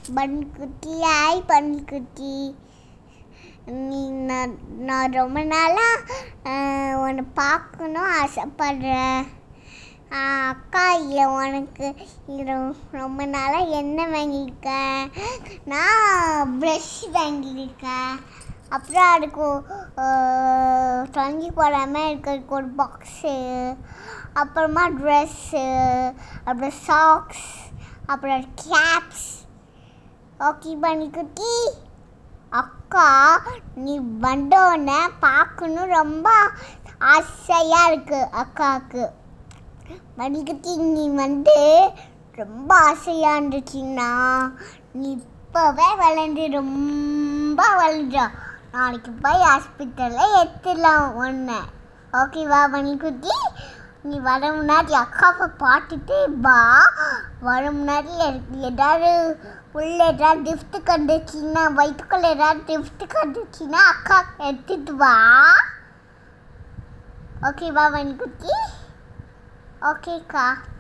பன்குட்டி hi பன்குட்டி நீ நான் நான் ரொம்ப நாளாக உன்னை பார்க்கணும் ஆசைப்படுறேன் ஆஹ், அக்கா இல்லை உனக்கு இது ரொம்ப நாளாக என்ன வாங்கியிருக்கேன் நான் ப்ரஷ் வாங்கியிருக்கேன் அப்புறம் அதுக்கு ஆஹ், தொலைஞ்சி போடாமல் இருக்கிறதுக்கு ஒரு பாக்ஸு அப்புறமா ட்ரெஸ்ஸு அப்புறம் சாக்ஸ் அப்புறம் கேப்ஸ் ஓகே பனிக்குட்டி அக்கா நீ வந்தோடனே பார்க்கணும் ரொம்ப ஆசையாக இருக்கு அக்காவுக்கு மணிக்குட்டி நீ வந்து ரொம்ப ஆசையாக இருந்துச்சுன்னா நீ இப்போவே வளர்ந்து ரொம்ப வளர்ந்துடா நாளைக்கு போய் ஹாஸ்பிட்டலில் எடுத்துடலாம் ஒன்று ஓகேவா மணிக்குட்டி நீ வர முன்னாடி அக்காவை பார்த்துட்டு வா வர முன்னாடி எனக்கு ஏதாவது உள்ள ஏதாவது கிஃப்ட் கண்டுச்சுன்னா வயிற்றுக்குள்ள ஏதாவது கிஃப்ட் கண்டுச்சுன்னா அக்கா எடுத்துட்டு வா ஓகேவா மணிக்குட்டி ஓகேக்கா